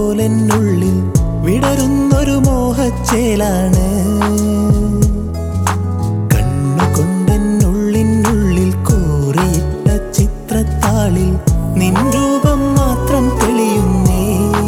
പോലെന്നുള്ളിൽ വിടരുന്നൊരു മോഹച്ചേലാണ് കണ്ണുകൊണ്ടെന്നുള്ളിനുള്ളിൽ കോറിയിട്ട ചിത്രത്താളിൽ നിൻ രൂപം മാത്രം തെളിയുന്നേ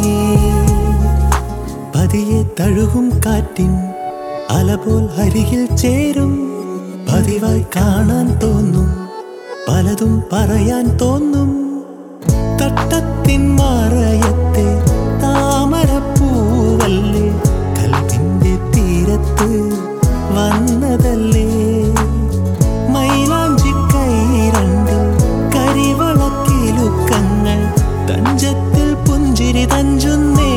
പതിയെ തഴുകും കാറ്റിൻ അലപോൽ അരികിൽ ചേരും പതിവായി കാണാൻ തോന്നും പലതും പറയാൻ തോന്നും തട്ടത്തിൻ മാറയത്തെ താമരപ്പൂവല്ലേ കൽവിന്റെ തീരത്ത് വന്നതല്ലേ മൈലാഞ്ചി കൈരണ്ടിൽ കരിവളക്കിലുക്കങ്ങൾ തഞ്ചത്തിൽ പുഞ്ചിരി തഞ്ചുന്നേ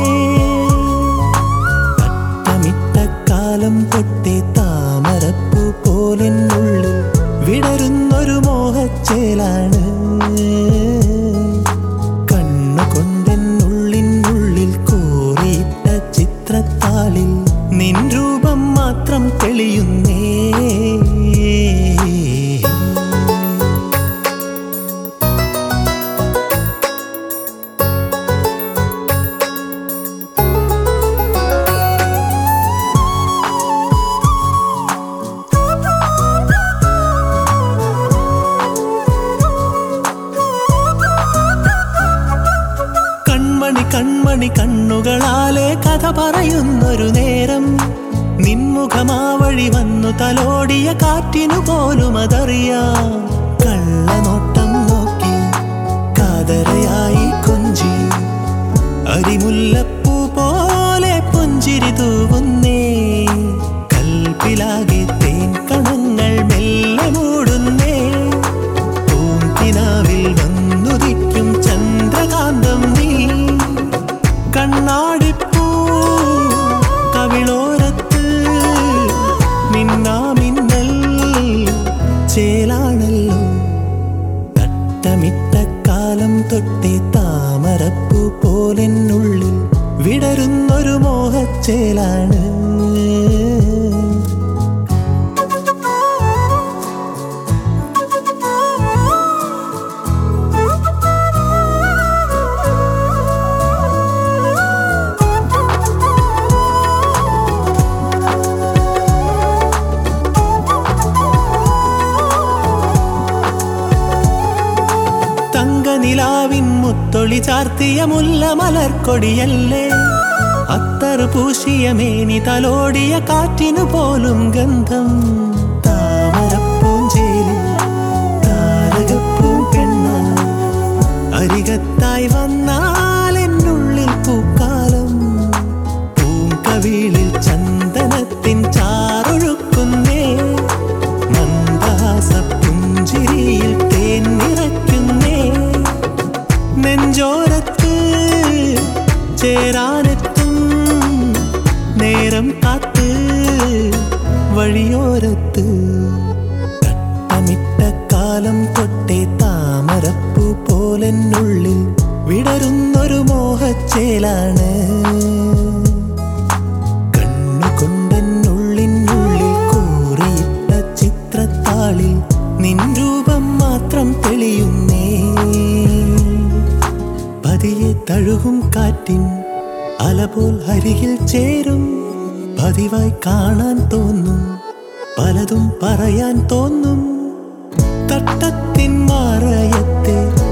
തട്ടമിട്ട കാലം തൊട്ടേ താമരപ്പൂ പോലെന്നുള്ളിൽ വിടരുന്നൊരു മോഹച്ചേലാണ് കണ്ണുകൊണ്ടെന്നുള്ളിനുള്ളിൽ കോറിയിട്ട ചിത്രത്താളിൽ നിൻ രൂപം മാത്രം തെളിയുന്നേ കൺമണി കൺമണി കണ്ണുകളാലെ കഥ പറയുന്നൊരു നേരം നിൻമുഖമാ വഴി വന്നു തലോടിയ കാറ്റിനു പോലും അതറിയാം കള്ളനോട്ടം നോക്കി കാതരയായി കൊഞ്ചി അരിമുല്ലപ്പൂ പോലെ പുഞ്ചിരി തൂവുന്നേ കൽപ്പിലാകെ തേൻ കണങ്ങൾ മെല്ലെ മൂടുന്നേ പൂങ്കിനാവിൽ വന്നുദിക്കും ചന്ദ്രകാന്തം നീ കണ്ണാടിപ്പൂ കവിളോരത്ത് മിന്നാമിന്നൽ ചേലാണല്ലോ തട്ടമിട്ട കാലം തൊട്ടേ താമരപ്പൂ പോലെന്നുള്ളിൽ വിടരുന്നൊരു മോഹച്ചേലാണ് തങ്കനിലാവിൻ മുത്തൊളി ചാർത്തിയ മുല്ല മലർക്കൊടിയല്ലേ അത്തറ് പൂശിയ മേനി തലോടിയ കാറ്റിനു പോലും ഗന്ധം താമരപ്പൂഞ്ചേലി താരകപ്പൂ പെണ്ണ അരികത്തായി വന്നാൽ എന്നുള്ളിൽ പൂക്കാലം പൂങ്കവിളിൽ ചന്ദനത്തിൻ ചാറൊഴുക്കുന്നേ മന്ദഹാസ പുഞ്ചിരിയിൽ തേൻ നിറയ്ക്കുന്നേ നെഞ്ചോരത്ത് ചേരാനെത്തും നേരം കാത്ത് വഴിയോരത്ത് തട്ടമിട്ട കാലം തൊട്ടേ താമരപ്പൂ പോലെന്നുള്ളിൽ വിടരുന്നൊരു മോഹച്ചേലാണ് കണ്ണുകൊണ്ടെന്നുള്ളിനുള്ളിൽ കോറിയിട്ട ചിത്രത്താളിൽ നിൻ രൂപം മാത്രം തെളിയുന്നേ പതിയെ തഴുകും കാറ്റിൻ അലപോൽ അരികിൽ ചേരും പതിവായി കാണാൻ തോന്നും പലതും പറയാൻ തോന്നും തട്ടത്തിൻ മാറയത്തെ